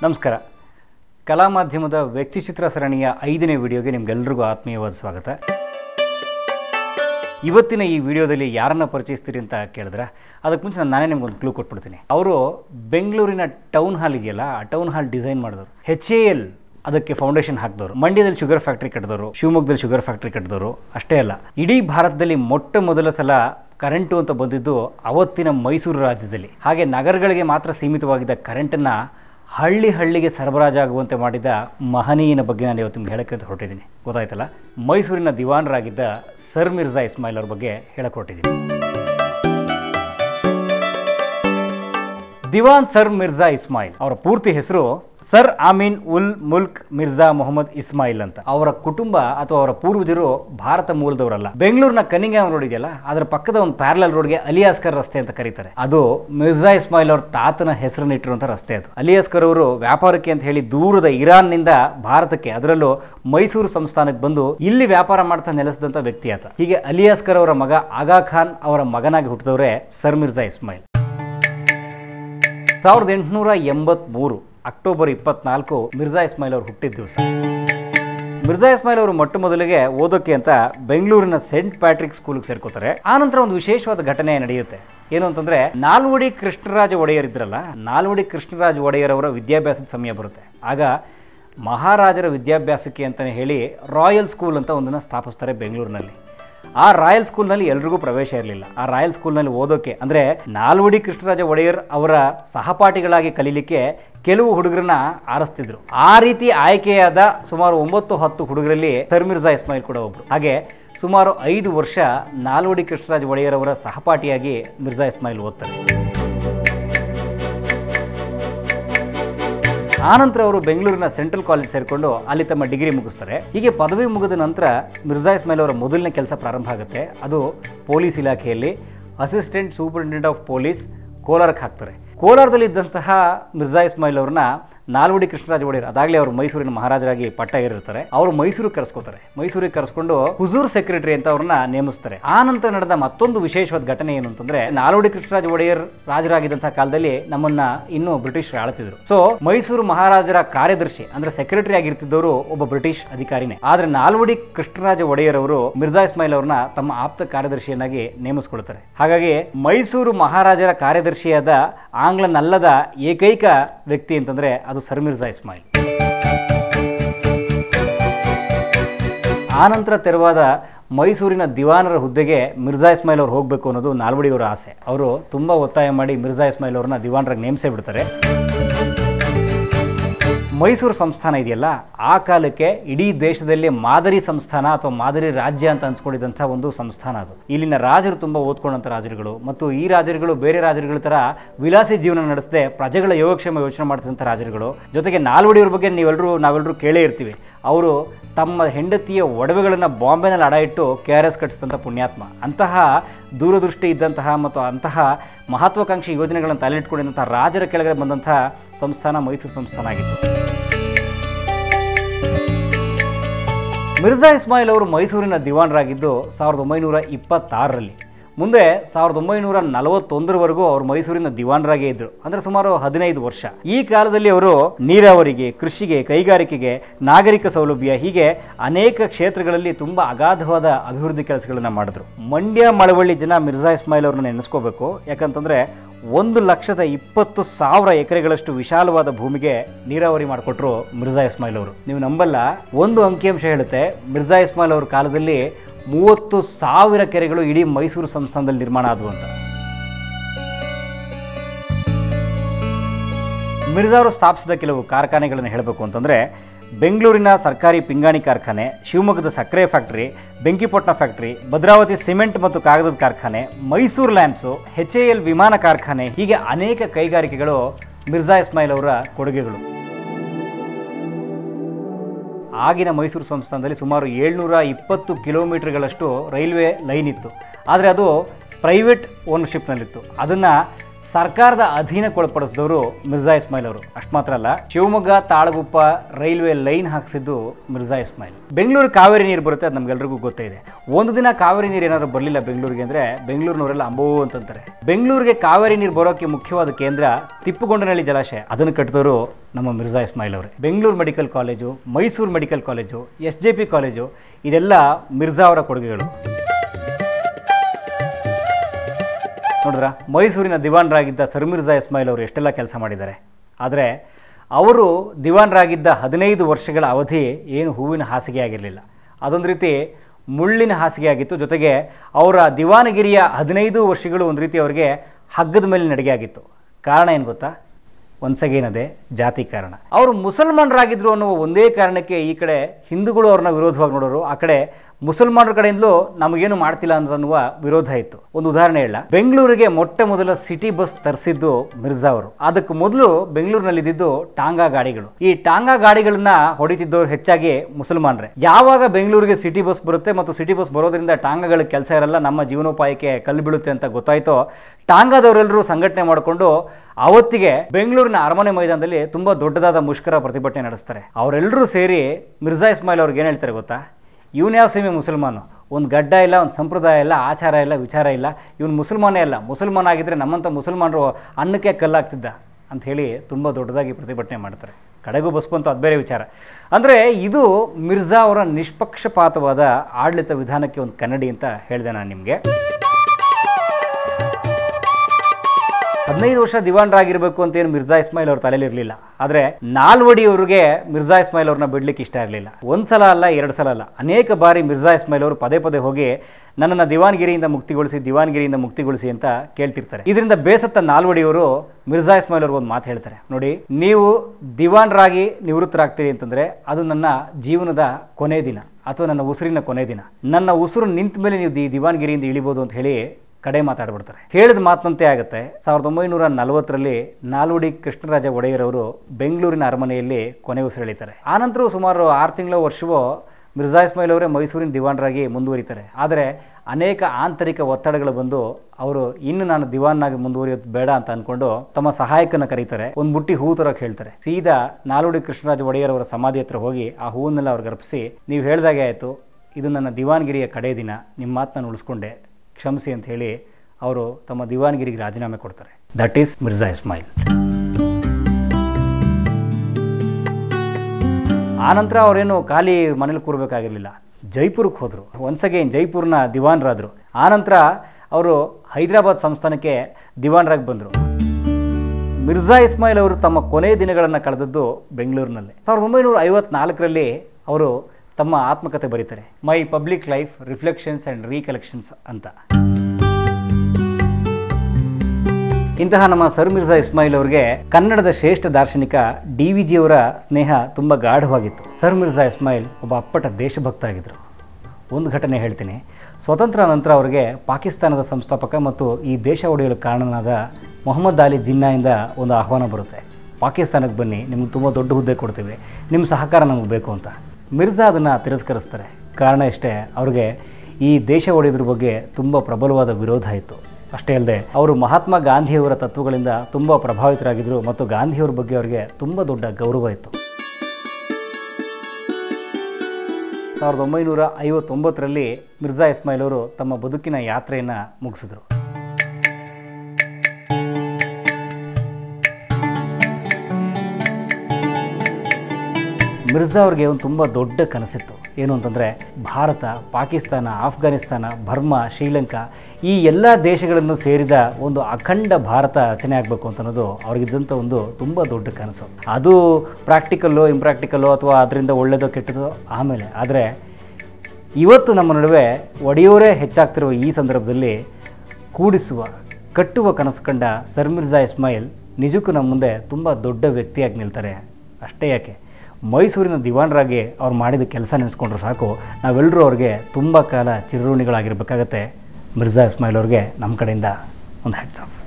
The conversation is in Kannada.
ನಮಸ್ಕಾರ ಕಲಾ ಮಾಧ್ಯಮದ ವ್ಯಕ್ತಿಚಿತ್ರ ಸರಣಿಯ ಐದನೇ ವಿಡಿಯೋಗೆ ನಿಮ್ಗೆಲ್ರಿಗೂ ಆತ್ಮೀಯವಾದ ಸ್ವಾಗತ ಇವತ್ತಿನ ಈ ವಿಡಿಯೋದಲ್ಲಿ ಯಾರನ್ನ ಪರಿಚಯಿಸ್ತೀರಿ ಅಂತ ಕೇಳಿದ್ರೆ ಅದಕ್ಕೆ ಮುಂಚೆ ನಾನೇ ನಿಮ್ಗೊಂದು ಕ್ಲೂ ಕೊಟ್ಬಿಡ್ತೀನಿ ಅವರು ಬೆಂಗಳೂರಿನ ಟೌನ್ ಹಾಲ್ ಇದೆಯಲ್ಲ ಆ ಟೌನ್ ಹಾಲ್ ಡಿಸೈನ್ ಮಾಡಿದವರು ಹೆಚ್ ಎ ಎಲ್ ಅದಕ್ಕೆ ಫೌಂಡೇಶನ್ ಹಾಕಿದವರು ಮಂಡ್ಯದಲ್ಲಿ ಶುಗರ್ ಫ್ಯಾಕ್ಟ್ರಿ ಕಟ್ಟಿದವರು ಶಿವಮೊಗ್ಗದಲ್ಲಿ ಶುಗರ್ ಫ್ಯಾಕ್ಟ್ರಿ ಕಟ್ಟಿದವರು ಅಷ್ಟೇ ಅಲ್ಲ ಇಡೀ ಭಾರತದಲ್ಲಿ ಮೊಟ್ಟ ಮೊದಲ ಸಲ ಕರೆಂಟು ಅಂತ ಬಂದಿದ್ದು ಅವತ್ತಿನ ಮೈಸೂರು ರಾಜ್ಯದಲ್ಲಿ ಹಾಗೆ ನಗರಗಳಿಗೆ ಮಾತ್ರ ಸೀಮಿತವಾಗಿದ್ದ ಕರೆಂಟನ್ನು ಹಳ್ಳಿ ಹಳ್ಳಿಗೆ ಸರಬರಾಜಾಗುವಂತೆ ಮಾಡಿದ ಮಹನೀಯನ ಬಗ್ಗೆ ನಾನು ಇವತ್ತು ನಿಮ್ಗೆ ಹೇಳಕ್ಕೆ ಅಂತ ಹೊರಟಿದ್ದೀನಿ ಗೊತ್ತಾಯ್ತಲ್ಲ ಮೈಸೂರಿನ ದಿವಾನರಾಗಿದ್ದ ಸರ್ ಮಿರ್ಜಾ ಇಸ್ಮಾಯಿಲ್ ಅವ್ರ ಬಗ್ಗೆ ಹೇಳಕ್ಕೆ ಹೊರಟಿದ್ದೀನಿ ದಿವಾನ್ ಸರ್ ಮಿರ್ಜಾ ಇಸ್ಮಾಯಿಲ್ ಅವರ ಪೂರ್ತಿ ಹೆಸರು ಸರ್ ಆಮೀನ್ ಉಲ್ ಮುಲ್ಕ್ ಮಿರ್ಜಾ ಮೊಹಮ್ಮದ್ ಇಸ್ಮಾಯಿಲ್ ಅಂತ ಅವರ ಕುಟುಂಬ ಅಥವಾ ಅವರ ಪೂರ್ವಜರು ಭಾರತ ಮೂಲದವರಲ್ಲ ಬೆಂಗಳೂರಿನ ಕನಿಂಗ್ಯಾಮ್ ರೋಡ್ ಇದೆಯಲ್ಲ ಅದರ ಪಕ್ಕದ ಒಂದು ಪ್ಯಾರಲಲ್ ರೋಡ್ಗೆ ಅಲಿಯಾಸ್ಕರ್ ರಸ್ತೆ ಅಂತ ಕರೀತಾರೆ ಅದು ಮಿರ್ಜಾ ಇಸ್ಮಾಯಿಲ್ ಅವ್ರ ತಾತನ ಹೆಸರನ್ನು ಇಟ್ಟಿರುವಂಥ ರಸ್ತೆ ಅದು ಅಲಿಯಾಸ್ಕರ್ ಅವರು ವ್ಯಾಪಾರಕ್ಕೆ ಅಂತ ಹೇಳಿ ದೂರದ ಇರಾನ್ನಿಂದ ಭಾರತಕ್ಕೆ ಅದರಲ್ಲೂ ಮೈಸೂರು ಸಂಸ್ಥಾನಕ್ಕೆ ಬಂದು ಇಲ್ಲಿ ವ್ಯಾಪಾರ ಮಾಡ್ತಾ ನೆಲೆಸಿದಂಥ ವ್ಯಕ್ತಿ ಆತ ಹೀಗೆ ಅಲಿಯಾಸ್ಕರ್ ಅವರ ಮಗ ಆಗಾ ಖಾನ್ ಅವರ ಮಗನಾಗಿ ಹುಟ್ಟಿದವರೇ ಸರ್ ಮಿರ್ಜಾ ಇಸ್ಮಾಯಿಲ್ ಸಾವಿರದ ಎಂಟುನೂರ ಎಂಬತ್ಮೂರು ಅಕ್ಟೋಬರ್ ಇಪ್ಪತ್ನಾಲ್ಕು ಮಿರ್ಜಾ ಇಸ್ಮಾಯಿಲ್ ಅವರು ಹುಟ್ಟಿದ ದಿವಸ ಮಿರ್ಜಾ ಇಸ್ಮಾಯಿಲ್ ಅವರು ಮೊಟ್ಟ ಮೊದಲಿಗೆ ಓದೋಕೆ ಅಂತ ಬೆಂಗಳೂರಿನ ಸೆಂಟ್ ಪ್ಯಾಟ್ರಿಕ್ ಸ್ಕೂಲ್ಗೆ ಸೇರ್ಕೋತಾರೆ ಆನಂತರ ಒಂದು ವಿಶೇಷವಾದ ಘಟನೆ ನಡೆಯುತ್ತೆ ಏನು ಅಂತಂದ್ರೆ ನಾಲ್ವಡಿ ಕೃಷ್ಣರಾಜ ಒಡೆಯರ್ ಇದ್ರಲ್ಲ ನಾಲ್ವಡಿ ಕೃಷ್ಣರಾಜ ಒಡೆಯರ್ ಅವರ ವಿದ್ಯಾಭ್ಯಾಸದ ಸಮಯ ಬರುತ್ತೆ ಆಗ ಮಹಾರಾಜರ ವಿದ್ಯಾಭ್ಯಾಸಕ್ಕೆ ಅಂತಲೇ ಹೇಳಿ ರಾಯಲ್ ಸ್ಕೂಲ್ ಅಂತ ಒಂದನ್ನು ಸ್ಥಾಪಿಸ್ತಾರೆ ಬೆಂಗಳೂರಿನಲ್ಲಿ ಆ ರಾಯಲ್ ಸ್ಕೂಲ್ನಲ್ಲಿ ಎಲ್ರಿಗೂ ಪ್ರವೇಶ ಇರಲಿಲ್ಲ ಆ ರಾಯಲ್ ಸ್ಕೂಲ್ನಲ್ಲಿ ಓದೋಕೆ ಅಂದರೆ ನಾಲ್ವಡಿ ಕೃಷ್ಣರಾಜ ಒಡೆಯರ್ ಅವರ ಸಹಪಾಠಿಗಳಾಗಿ ಕಲೀಲಿಕ್ಕೆ ಕೆಲವು ಹುಡುಗರನ್ನ ಆರಿಸ್ತಿದ್ರು ಆ ರೀತಿ ಆಯ್ಕೆಯಾದ ಸುಮಾರು ಒಂಬತ್ತು ಹತ್ತು ಹುಡುಗರಲ್ಲಿ ಸರ್ ಮಿರ್ಜಾ ಇಸ್ಮಾಯಿಲ್ ಕೂಡ ಒಬ್ರು ಹಾಗೆ ಸುಮಾರು ಐದು ವರ್ಷ ನಾಲ್ವಡಿ ಕೃಷ್ಣರಾಜ ಒಡೆಯರ್ ಅವರ ಸಹಪಾಠಿಯಾಗಿ ಮಿರ್ಜಾ ಇಸ್ಮಾಯಿಲ್ ಓದ್ತಾರೆ ಆನಂತರ ಅವರು ಬೆಂಗಳೂರಿನ ಸೆಂಟ್ರಲ್ ಕಾಲೇಜ್ ಸೇರಿಕೊಂಡು ಅಲ್ಲಿ ತಮ್ಮ ಡಿಗ್ರಿ ಮುಗಿಸ್ತಾರೆ ಹೀಗೆ ಪದವಿ ಮುಗಿದ ನಂತರ ಮಿರ್ಜಾ ಇಸ್ಮಾಯಿಲ್ ಅವರ ಮೊದಲನೇ ಕೆಲಸ ಪ್ರಾರಂಭ ಆಗುತ್ತೆ ಅದು ಪೊಲೀಸ್ ಇಲಾಖೆಯಲ್ಲಿ ಅಸಿಸ್ಟೆಂಟ್ ಸೂಪರಿಂಟೆಂಡೆಂಟ್ ಆಫ್ ಪೊಲೀಸ್ ಕೋಲಾರಕ್ಕೆ ಹಾಕ್ತಾರೆ ಕೋಲಾರದಲ್ಲಿ ಇದ್ದಂತಹ ಮಿರ್ಜಾ ಇಸ್ಮಾಯಿಲ್ ಅವ್ರನ್ನ ನಾಲ್ವಡಿ ಕೃಷ್ಣರಾಜ ಒಡೆಯರ್ ಅದಾಗಲೇ ಅವರು ಮೈಸೂರಿನ ಮಹಾರಾಜರಾಗಿ ಪಟ್ಟ ಏರಿರ್ತಾರೆ ಅವರು ಮೈಸೂರಿಗೆ ಕರೆಸ್ಕೋತಾರೆ ಮೈಸೂರಿಗೆ ಕರೆಸ್ಕೊಂಡು ಹುಜೂರ್ ಸೆಕ್ರೆಟರಿ ಅಂತ ಅವ್ರನ್ನ ನೇಮಿಸ್ತಾರೆ ಆ ನಂತರ ನಡೆದ ಮತ್ತೊಂದು ವಿಶೇಷವಾದ ಘಟನೆ ಏನು ಅಂತಂದ್ರೆ ನಾಲ್ವಡಿ ಕೃಷ್ಣರಾಜ ಒಡೆಯರ್ ರಾಜರಾಗಿದ್ದಂತಹ ಕಾಲದಲ್ಲಿ ನಮ್ಮನ್ನ ಇನ್ನೂ ಬ್ರಿಟಿಷ್ ಆಳ್ತಿದ್ರು ಸೊ ಮೈಸೂರು ಮಹಾರಾಜರ ಕಾರ್ಯದರ್ಶಿ ಅಂದ್ರೆ ಸೆಕ್ರೆಟರಿ ಆಗಿರ್ತಿದ್ದವರು ಒಬ್ಬ ಬ್ರಿಟಿಷ್ ಅಧಿಕಾರಿನೇ ಆದ್ರೆ ನಾಲ್ವಡಿ ಕೃಷ್ಣರಾಜ ಒಡೆಯರ್ ಅವರು ಮಿರ್ಜಾ ಇಸ್ಮಾಯಿಲ್ ಅವ್ರನ್ನ ತಮ್ಮ ಆಪ್ತ ಕಾರ್ಯದರ್ಶಿಯನ್ನಾಗಿ ನೇಮಿಸ್ಕೊಳ್ತಾರೆ ಹಾಗಾಗಿ ಮೈಸೂರು ಮಹಾರಾಜರ ಕಾರ್ಯದರ್ಶಿಯಾದ ಆಂಗ್ಲನಲ್ಲದ ಏಕೈಕ ವ್ಯಕ್ತಿ ಅಂತಂದ್ರೆ ಅದು ಸರ್ ಮಿರ್ಜಾ ಇಸ್ಮಾಯಿಲ್ ಆನಂತರ ತೆರವಾದ ಮೈಸೂರಿನ ದಿವಾನರ ಹುದ್ದೆಗೆ ಮಿರ್ಜಾ ಇಸ್ಮಾಯಿಲ್ ಅವ್ರು ಹೋಗಬೇಕು ಅನ್ನೋದು ನಾಲ್ವಡಿಯವರ ಆಸೆ ಅವರು ತುಂಬ ಒತ್ತಾಯ ಮಾಡಿ ಮಿರ್ಜಾ ಇಸ್ಮಾಯಿಲ್ ಅವ್ರನ್ನ ದಿವಾನರಾಗಿ ನೇಮಿಸೇ ಬಿಡ್ತಾರೆ ಮೈಸೂರು ಸಂಸ್ಥಾನ ಇದೆಯಲ್ಲ ಆ ಕಾಲಕ್ಕೆ ಇಡೀ ದೇಶದಲ್ಲಿ ಮಾದರಿ ಸಂಸ್ಥಾನ ಅಥವಾ ಮಾದರಿ ರಾಜ್ಯ ಅಂತ ಅನ್ಸ್ಕೊಂಡಿದ್ದಂಥ ಒಂದು ಸಂಸ್ಥಾನ ಅದು ಇಲ್ಲಿನ ರಾಜರು ತುಂಬ ಓದ್ಕೊಂಡಂಥ ರಾಜರುಗಳು ಮತ್ತು ಈ ರಾಜರುಗಳು ಬೇರೆ ರಾಜರುಗಳ ಥರ ವಿಲಾಸಿ ಜೀವನ ನಡೆಸದೆ ಪ್ರಜೆಗಳ ಯೋಗಕ್ಷೇಮ ಯೋಚನೆ ಮಾಡ್ತಿದ್ದಂಥ ರಾಜರುಗಳು ಜೊತೆಗೆ ನಾಲ್ವಡಿಯವ್ರ ಬಗ್ಗೆ ನೀವೆಲ್ಲರೂ ನಾವೆಲ್ಲರೂ ಕೇಳೇ ಇರ್ತೀವಿ ಅವರು ತಮ್ಮ ಹೆಂಡತಿಯ ಒಡವೆಗಳನ್ನು ಬಾಂಬೆನಲ್ಲಿ ಅಡ ಇಟ್ಟು ಕೆ ಆರ್ ಎಸ್ ಕಟ್ಟಿಸಿದಂಥ ಪುಣ್ಯಾತ್ಮ ಅಂತಹ ದೂರದೃಷ್ಟಿ ಇದ್ದಂತಹ ಮತ್ತು ಅಂತಹ ಮಹತ್ವಾಕಾಂಕ್ಷಿ ಯೋಜನೆಗಳನ್ನು ತಲೆಯಿಟ್ಕೊಂಡಿದ್ದಂಥ ರಾಜರ ಕೆಳಗಡೆ ಬಂದಂತಹ ಸಂಸ್ಥಾನ ಮೈಸೂರು ಸಂಸ್ಥಾನ ಆಗಿತ್ತು ಮಿರ್ಜಾ ಇಸ್ಮಾಯಿಲ್ ಅವರು ಮೈಸೂರಿನ ದಿವಾನರಾಗಿದ್ದು ಸಾವಿರದ ಒಂಬೈನೂರ ಇಪ್ಪತ್ತಾರರಲ್ಲಿ ಮುಂದೆ ಸಾವಿರದ ಒಂಬೈನೂರ ನಲವತ್ತೊಂದರವರೆಗೂ ಅವರು ಮೈಸೂರಿನ ದಿವಾನರಾಗೇ ಇದ್ದರು ಅಂದರೆ ಸುಮಾರು ಹದಿನೈದು ವರ್ಷ ಈ ಕಾಲದಲ್ಲಿ ಅವರು ನೀರಾವರಿಗೆ ಕೃಷಿಗೆ ಕೈಗಾರಿಕೆಗೆ ನಾಗರಿಕ ಸೌಲಭ್ಯ ಹೀಗೆ ಅನೇಕ ಕ್ಷೇತ್ರಗಳಲ್ಲಿ ತುಂಬ ಅಗಾಧವಾದ ಅಭಿವೃದ್ಧಿ ಕೆಲಸಗಳನ್ನು ಮಾಡಿದ್ರು ಮಂಡ್ಯ ಮಳವಳ್ಳಿ ಜನ ಮಿರ್ಜಾ ಇಸ್ಮಾಯಿಲ್ ಅವ್ರನ್ನ ನೆನೆಸ್ಕೋಬೇಕು ಯಾಕಂತಂದ್ರೆ ಒಂದು ಲಕ್ಷದ ಇಪ್ಪತ್ತು ಸಾವಿರ ಎಕರೆಗಳಷ್ಟು ವಿಶಾಲವಾದ ಭೂಮಿಗೆ ನೀರಾವರಿ ಮಾಡಿಕೊಟ್ರು ಮಿರ್ಜಾ ಇಸ್ಮಾಯಿಲ್ ಅವರು ನೀವು ನಂಬಲ್ಲ ಒಂದು ಅಂಕಿಅಂಶ ಹೇಳುತ್ತೆ ಮಿರ್ಜಾ ಇಸ್ಮಾಯಿಲ್ ಅವ್ರ ಕಾಲದಲ್ಲಿ ಮೂವತ್ತು ಸಾವಿರ ಕೆರೆಗಳು ಇಡೀ ಮೈಸೂರು ಸಂಸ್ಥಾನದಲ್ಲಿ ನಿರ್ಮಾಣ ಆದವು ಅಂತ ಮಿರ್ಜಾ ಅವರು ಸ್ಥಾಪಿಸಿದ ಕೆಲವು ಕಾರ್ಖಾನೆಗಳನ್ನು ಹೇಳಬೇಕು ಅಂತಂದರೆ ಬೆಂಗಳೂರಿನ ಸರ್ಕಾರಿ ಪಿಂಗಾಣಿ ಕಾರ್ಖಾನೆ ಶಿವಮೊಗ್ಗದ ಸಕ್ಕರೆ ಫ್ಯಾಕ್ಟರಿ ಬೆಂಕಿಪೊಟ್ನ ಫ್ಯಾಕ್ಟರಿ ಭದ್ರಾವತಿ ಸಿಮೆಂಟ್ ಮತ್ತು ಕಾಗದದ ಕಾರ್ಖಾನೆ ಮೈಸೂರು ಲ್ಯಾಂಡ್ಸು ಎಚ್ ಎ ಎಲ್ ವಿಮಾನ ಕಾರ್ಖಾನೆ ಹೀಗೆ ಅನೇಕ ಕೈಗಾರಿಕೆಗಳು ಮಿರ್ಜಾ ಇಸ್ಮಾಯಿಲ್ ಅವರ ಕೊಡುಗೆಗಳು ಆಗಿನ ಮೈಸೂರು ಸಂಸ್ಥಾನದಲ್ಲಿ ಸುಮಾರು ಏಳ್ನೂರ ಇಪ್ಪತ್ತು ಕಿಲೋಮೀಟರ್ಗಳಷ್ಟು ರೈಲ್ವೆ ಲೈನ್ ಇತ್ತು ಆದರೆ ಅದು ಪ್ರೈವೇಟ್ ಓನರ್ಶಿಪ್ನಲ್ಲಿತ್ತು ಅದನ್ನು ಸರ್ಕಾರದ ಅಧೀನಕ್ಕೊಳಪಡಿಸಿದವರು ಮಿರ್ಜಾ ಇಸ್ಮಾಯಿಲ್ ಅವರು ಅಷ್ಟು ಮಾತ್ರ ಅಲ್ಲ ಶಿವಮೊಗ್ಗ ತಾಳಗುಪ್ಪ ರೈಲ್ವೆ ಲೈನ್ ಹಾಕ್ಸಿದ್ದು ಮಿರ್ಜಾ ಇಸ್ಮಾಯಿಲ್ ಬೆಂಗಳೂರು ಕಾವೇರಿ ನೀರು ಬರುತ್ತೆ ಅದು ನಮ್ಗೆಲ್ರಿಗೂ ಗೊತ್ತೇ ಇದೆ ಒಂದು ದಿನ ಕಾವೇರಿ ನೀರು ಏನಾದ್ರು ಬರಲಿಲ್ಲ ಬೆಂಗಳೂರಿಗೆ ಅಂದ್ರೆ ಬೆಂಗಳೂರಿನವರೆಲ್ಲ ಅಂಬೋ ಅಂತಂತಾರೆ ಬೆಂಗಳೂರಿಗೆ ಕಾವೇರಿ ನೀರು ಬರೋಕೆ ಮುಖ್ಯವಾದ ಕೇಂದ್ರ ತಿಪ್ಪುಗೊಂಡನಹಳ್ಳಿ ಜಲಾಶಯ ಅದನ್ನು ಕಟ್ಟಿದವರು ನಮ್ಮ ಮಿರ್ಜಾ ಇಸ್ಮಾಯಿಲ್ ಅವರೇ Bengaluru medical college Mysuru medical college S J P college ಇದೆಲ್ಲ ಮಿರ್ಜಾ ಅವರ ಕೊಡುಗೆಗಳು ನೋಡಿದ್ರ ಮೈಸೂರಿನ ದಿವಾನ್ರಾಗಿದ್ದ ಸರ್ ಮಿರ್ಜಾ ಇಸ್ಮಾಯಿಲ್ ಅವರು ಎಷ್ಟೆಲ್ಲ ಕೆಲಸ ಮಾಡಿದ್ದಾರೆ ಆದರೆ ಅವರು ದಿವಾನ್ರಾಗಿದ್ದ ಹದಿನೈದು ವರ್ಷಗಳ ಅವಧಿ ಏನು ಹೂವಿನ ಹಾಸಿಗೆ ಆಗಿರಲಿಲ್ಲ ಅದೊಂದು ರೀತಿ ಮುಳ್ಳಿನ ಹಾಸಿಗೆ ಆಗಿತ್ತು ಜೊತೆಗೆ ಅವರ ದಿವಾನಗಿರಿಯ ಹದಿನೈದು ವರ್ಷಗಳು ಒಂದು ರೀತಿ ಅವರಿಗೆ ಹಗ್ಗದ ಮೇಲೆ ನಡಿಗೆ ಆಗಿತ್ತು ಕಾರಣ ಏನು ಗೊತ್ತಾ ಒಂದ್ಸಗೇನದೆ ಜಾತಿ ಕಾರಣ ಅವರು ಮುಸಲ್ಮಾನರಾಗಿದ್ರು ಅನ್ನುವ ಒಂದೇ ಕಾರಣಕ್ಕೆ ಈ ಕಡೆ ಹಿಂದೂಗಳು ಅವ್ರನ್ನ ವಿರೋಧವಾಗಿ ನೋಡೋರು ಆ ಕಡೆ ಮುಸಲ್ಮಾನರ ಕಡೆಯಿಂದಲೂ ನಮಗೇನು ಮಾಡ್ತಿಲ್ಲ ಅನ್ನುವ ವಿರೋಧ ಇತ್ತು ಒಂದು ಉದಾಹರಣೆ ಹೇಳ ಬೆಂಗಳೂರಿಗೆ ಮೊಟ್ಟ ಮೊದಲ ಸಿಟಿ ಬಸ್ ತರಿಸಿದ್ದು ಮಿರ್ಜಾ ಅವರು ಅದಕ್ಕೆ ಮೊದಲು ಬೆಂಗಳೂರಿನಲ್ಲಿ ಇದ್ದಿದ್ದು ಟಾಂಗಾ ಗಾಡಿಗಳು ಈ ಟಾಂಗಾ ಗಾಡಿಗಳನ್ನ ಹೊಡಿತಿದ್ದವರು ಹೆಚ್ಚಾಗಿ ಮುಸಲ್ಮಾನರೇ ಯಾವಾಗ ಬೆಂಗಳೂರಿಗೆ ಸಿಟಿ ಬಸ್ ಬರುತ್ತೆ ಮತ್ತು ಸಿಟಿ ಬಸ್ ಬರೋದ್ರಿಂದ ಟಾಂಗಾಗಳ ಕೆಲಸ ಇರಲ್ಲ ನಮ್ಮ ಜೀವನೋಪಾಯಕ್ಕೆ ಕಲ್ಲು ಬೀಳುತ್ತೆ ಅಂತ ಗೊತ್ತಾಯ್ತೋ ಟಾಂಗಾದವರೆಲ್ಲರೂ ಸಂಘಟನೆ ಮಾಡಿಕೊಂಡು ಅವತ್ತಿಗೆ ಬೆಂಗಳೂರಿನ ಅರಮನೆ ಮೈದಾನದಲ್ಲಿ ತುಂಬಾ ದೊಡ್ಡದಾದ ಮುಷ್ಕರ ಪ್ರತಿಭಟನೆ ನಡೆಸ್ತಾರೆ ಅವರೆಲ್ಲರೂ ಸೇರಿ ಮಿರ್ಜಾ ಇಸ್ಮಾಯಿಲ್ ಅವ್ರಿಗೆ ಏನು ಹೇಳ್ತಾರೆ ಗೊತ್ತಾ ಇವನು ಯಾವ ಸೀಮೆ ಮುಸಲ್ಮಾನು ಒಂದು ಗಡ್ಡ ಇಲ್ಲ ಒಂದು ಸಂಪ್ರದಾಯ ಇಲ್ಲ ಆಚಾರ ಇಲ್ಲ ವಿಚಾರ ಇಲ್ಲ ಇವನು ಮುಸಲ್ಮಾನೇ ಅಲ್ಲ ಮುಸಲ್ಮಾನ್ ಆಗಿದ್ರೆ ನಮ್ಮಂಥ ಮುಸಲ್ಮಾನರು ಅನ್ನಕ್ಕೆ ಕಲ್ಲಾಗ್ತಿದ್ದ ಅಂತ ಹೇಳಿ ತುಂಬ ದೊಡ್ಡದಾಗಿ ಪ್ರತಿಭಟನೆ ಮಾಡ್ತಾರೆ ಕಡೆಗೂ ಬಸ್ ಬಂತು ಅದು ಬೇರೆ ವಿಚಾರ ಅಂದರೆ ಇದು ಮಿರ್ಜಾ ಅವರ ನಿಷ್ಪಕ್ಷಪಾತವಾದ ಆಡಳಿತ ವಿಧಾನಕ್ಕೆ ಒಂದು ಕನ್ನಡಿ ಅಂತ ಹೇಳಿದೆ ನಾನು ನಿಮಗೆ ಹದಿನೈದು ವರ್ಷ ದಿವಾನ್ರಾಗಿರ್ಬೇಕು ಅಂತ ಏನು ಮಿರ್ಜಾ ಇಸ್ಮಾಯಿಲ್ ಅವ್ರ ತಲೆಯಲ್ಲಿ ಇರಲಿಲ್ಲ ಆದರೆ ನಾಲ್ವಡಿ ಅವರಿಗೆ ಮಿರ್ಜಾ ಇಸ್ಮಾಯಿಲ್ ಅವ್ರನ್ನ ಬಿಡ್ಲಿಕ್ಕೆ ಇಷ್ಟ ಇರಲಿಲ್ಲ ಒಂದ್ಸಲ ಅಲ್ಲ ಎರಡು ಸಲ ಅಲ್ಲ ಅನೇಕ ಬಾರಿ ಮಿರ್ಜಾ ಇಸ್ಮಾಯಿಲ್ ಅವರು ಪದೇ ಪದೇ ಹೋಗಿ ನನ್ನನ್ನು ದಿವಾನ್ಗಿರಿಯಿಂದ ಮುಕ್ತಿಗೊಳಿಸಿ ದಿವಾನ್ಗಿರಿಯಿಂದ ಮುಕ್ತಿಗೊಳಿಸಿ ಅಂತ ಕೇಳ್ತಿರ್ತಾರೆ ಇದರಿಂದ ಬೇಸತ್ತ ನಾಲ್ವಡಿಯವರು ಮಿರ್ಜಾ ಇಸ್ಮಾಯಿಲ್ ಅವ್ರಿಗೆ ಒಂದು ಮಾತು ಹೇಳ್ತಾರೆ ನೋಡಿ ನೀವು ದಿವಾನ್ರಾಗಿ ನಿವೃತ್ತರಾಗ್ತೀರಿ ಅಂತಂದ್ರೆ ಅದು ನನ್ನ ಜೀವನದ ಕೊನೆ ದಿನ ಅಥವಾ ನನ್ನ ಉಸಿರಿನ ಕೊನೆ ದಿನ ನನ್ನ ಉಸಿರು ನಿಂತ ಮೇಲೆ ನೀವು ದಿ ದಿವಾನ್ಗಿರಿಯಿಂದ ಇಳಿಬೋದು ಅಂತ ಹೇಳಿ ಕಡೆ ಮಾತಾಡ್ಬಿಡ್ತಾರೆ ಹೇಳಿದ ಮಾತಂತೆ ಆಗುತ್ತೆ ಸಾವಿರದ ಒಂಬೈನೂರ ನಲವತ್ತರಲ್ಲಿ ನಾಲ್ವಡಿ ಕೃಷ್ಣರಾಜ ಒಡೆಯರವರು ಬೆಂಗಳೂರಿನ ಅರಮನೆಯಲ್ಲಿ ಕೊನೆ ಉಸಿರೆಳಿತಾರೆ ಆನಂತರ ಸುಮಾರು ಆರು ತಿಂಗಳ ವರ್ಷವೋ ಮಿರ್ಜಾ ಇಸ್ಮಾಯಿಲ್ ಅವರೇ ಮೈಸೂರಿನ ದಿವಾನರಾಗಿ ಮುಂದುವರಿತಾರೆ ಆದರೆ ಅನೇಕ ಆಂತರಿಕ ಒತ್ತಡಗಳು ಬಂದು ಅವರು ಇನ್ನು ನಾನು ದಿವಾನ್ನಾಗಿ ಮುಂದುವರಿಯೋದು ಬೇಡ ಅಂತ ಅನ್ಕೊಂಡು ತಮ್ಮ ಸಹಾಯಕನ ಕರೀತಾರೆ ಒಂದು ಬುಟ್ಟಿ ಹೂ ತರಕ್ಕೆ ಹೇಳ್ತಾರೆ ಸೀದಾ ನಾಲ್ವಡಿ ಕೃಷ್ಣರಾಜ ಒಡೆಯರ್ ಅವರ ಸಮಾಧಿ ಹತ್ರ ಹೋಗಿ ಆ ಹೂವನ್ನೆಲ್ಲ ಅವ್ರಿಗೆ ಅರ್ಪಿಸಿ ನೀವು ಹೇಳ್ದಾಗೆ ಆಯಿತು ಇದು ನನ್ನ ದಿವಾನ್ಗಿರಿಯ ಕಡೆ ದಿನ ನಿಮ್ಮ ಮಾತು ನಾನು ಉಳಿಸ್ಕೊಂಡೆ ಕ್ಷಮಿಸಿ ಅಂತ ಹೇಳಿ ಅವರು ತಮ್ಮ ದಿವಾನ್ಗಿರಿಗೆ ರಾಜೀನಾಮೆ ಕೊಡ್ತಾರೆ ದಟ್ ಈಸ್ ಮಿರ್ಜಾ ಇಸ್ಮಾಯಿಲ್ ಆನಂತರ ಅವರೇನು ಖಾಲಿ ಮನೇಲಿ ಕೂರಬೇಕಾಗಿರಲಿಲ್ಲ ಜೈಪುರಕ್ಕೆ ಹೋದರು ಒನ್ಸ್ ಅಗೇನ್ ಜೈಪುರ್ನ ದಿವಾನ್ರಾದರು ಆನಂತರ ಅವರು ಹೈದರಾಬಾದ್ ಸಂಸ್ಥಾನಕ್ಕೆ ದಿವಾನ್ರಾಗಿ ಬಂದರು ಮಿರ್ಜಾ ಇಸ್ಮಾಯಿಲ್ ಅವರು ತಮ್ಮ ಕೊನೆಯ ದಿನಗಳನ್ನು ಕಳೆದದ್ದು ಬೆಂಗಳೂರಿನಲ್ಲಿ ಸಾವಿರದ ಒಂಬೈನೂರ ಐವತ್ನಾಲ್ಕರಲ್ಲಿ ಅವರು ತಮ್ಮ ಆತ್ಮಕಥೆ ಬರೀತಾರೆ my public life reflections and recollections ಅಂತ ಇಂತಹ ನಮ್ಮ ಸರ್ ಮಿರ್ಜಾ ಇಸ್ಮಾಯಿಲ್ ಅವರಿಗೆ ಕನ್ನಡದ ಶ್ರೇಷ್ಠ ದಾರ್ಶನಿಕ ಡಿ ವಿ ಜಿಯವರ ಸ್ನೇಹ ತುಂಬ ಗಾಢವಾಗಿತ್ತು ಸರ್ ಮಿರ್ಜಾ ಇಸ್ಮಾಯಿಲ್ ಒಬ್ಬ ಅಪ್ಪಟ ದೇಶಭಕ್ತ ಆಗಿದ್ದರು ಒಂದು ಘಟನೆ ಹೇಳ್ತೀನಿ ಸ್ವತಂತ್ರ ನಂತರ ಅವರಿಗೆ ಪಾಕಿಸ್ತಾನದ ಸಂಸ್ಥಾಪಕ ಮತ್ತು ಈ ದೇಶ ಒಡೆಯಲು ಕಾರಣನಾದ ಮೊಹಮ್ಮದ್ ಅಲಿ ಜಿನ್ನಾಯಿಂದ ಒಂದು ಆಹ್ವಾನ ಬರುತ್ತೆ ಪಾಕಿಸ್ತಾನಕ್ಕೆ ಬನ್ನಿ ನಿಮ್ಗೆ ತುಂಬ ದೊಡ್ಡ ಹುದ್ದೆ ಕೊಡ್ತೀವಿ ನಿಮ್ಮ ಸಹಕಾರ ನಮಗೆ ಬೇಕು ಅಂತ ಮಿರ್ಜಾ ಅದನ್ನು ತಿರಸ್ಕರಿಸ್ತಾರೆ ಕಾರಣ ಇಷ್ಟೇ ಅವ್ರಿಗೆ ಈ ದೇಶ ಒಡೆಯೋದ್ರ ಬಗ್ಗೆ ತುಂಬ ಪ್ರಬಲವಾದ ವಿರೋಧ ಇತ್ತು ಅಷ್ಟೇ ಅಲ್ಲದೆ ಅವರು ಮಹಾತ್ಮ ಗಾಂಧಿಯವರ ತತ್ವಗಳಿಂದ ತುಂಬ ಪ್ರಭಾವಿತರಾಗಿದ್ದರು ಮತ್ತು ಗಾಂಧಿಯವರ ಬಗ್ಗೆ ಅವರಿಗೆ ತುಂಬ ದೊಡ್ಡ ಗೌರವ ಇತ್ತು ಸಾವಿರದ ಒಂಬೈನೂರ ಐವತ್ತೊಂಬತ್ತರಲ್ಲಿ ಮಿರ್ಜಾ ಇಸ್ಮಾಯಿಲ್ ಅವರು ತಮ್ಮ ಬದುಕಿನ ಯಾತ್ರೆಯನ್ನು ಮುಗಿಸಿದ್ರು ಮಿರ್ಜಾ ಅವ್ರಿಗೆ ಒಂದು ತುಂಬ ದೊಡ್ಡ ಕನಸಿತ್ತು ಏನು ಅಂತಂದರೆ ಭಾರತ ಪಾಕಿಸ್ತಾನ ಆಫ್ಘಾನಿಸ್ತಾನ ಬರ್ಮಾ ಶ್ರೀಲಂಕಾ ಈ ಎಲ್ಲ ದೇಶಗಳನ್ನು ಸೇರಿದ ಒಂದು ಅಖಂಡ ಭಾರತ ರಚನೆ ಆಗಬೇಕು ಅಂತ ಅನ್ನೋದು ಅವ್ರಿಗಿದ್ದಂಥ ಒಂದು ತುಂಬ ದೊಡ್ಡ ಕನಸು ಅದು ಪ್ರಾಕ್ಟಿಕಲ್ಲು ಇಂಪ್ರಾಕ್ಟಿಕಲ್ಲು ಅಥವಾ ಅದರಿಂದ ಒಳ್ಳೆಯದೋ ಕೆಟ್ಟದೋ ಆಮೇಲೆ ಆದರೆ ಇವತ್ತು ನಮ್ಮ ನಡುವೆ ಒಡೆಯೋರೇ ಹೆಚ್ಚಾಗ್ತಿರುವ ಈ ಸಂದರ್ಭದಲ್ಲಿ ಕೂಡಿಸುವ ಕಟ್ಟುವ ಕನಸು ಕಂಡ ಸರ್ ಮಿರ್ಜಾ ಇಸ್ಮಾಯಿಲ್ ನಿಜಕ್ಕೂ ನಮ್ಮ ಮುಂದೆ ತುಂಬ ದೊಡ್ಡ ವ್ಯಕ್ತಿಯಾಗಿ ನಿಲ್ತಾರೆ ಅಷ್ಟೇ ಯಾಕೆ ಮೈಸೂರಿನ ದಿವಾನರಾಗಿ ಅವ್ರು ಮಾಡಿದ ಕೆಲಸ ನೆನೆಸ್ಕೊಂಡ್ರೆ ಸಾಕು ನಾವೆಲ್ಲರೂ ಅವ್ರಿಗೆ ತುಂಬ ಕಾಲ ಚಿರಋಣಿಗಳಾಗಿರ್ಬೇಕಾಗತ್ತೆ ಮಿರ್ಜಾ ಇಸ್ಮಾಯಿಲ್ ಅವ್ರಿಗೆ ನಮ್ಮ ಕಡೆಯಿಂದ ಒಂದು ಹ್ಯಾಟ್ಸ್ ಆಫ್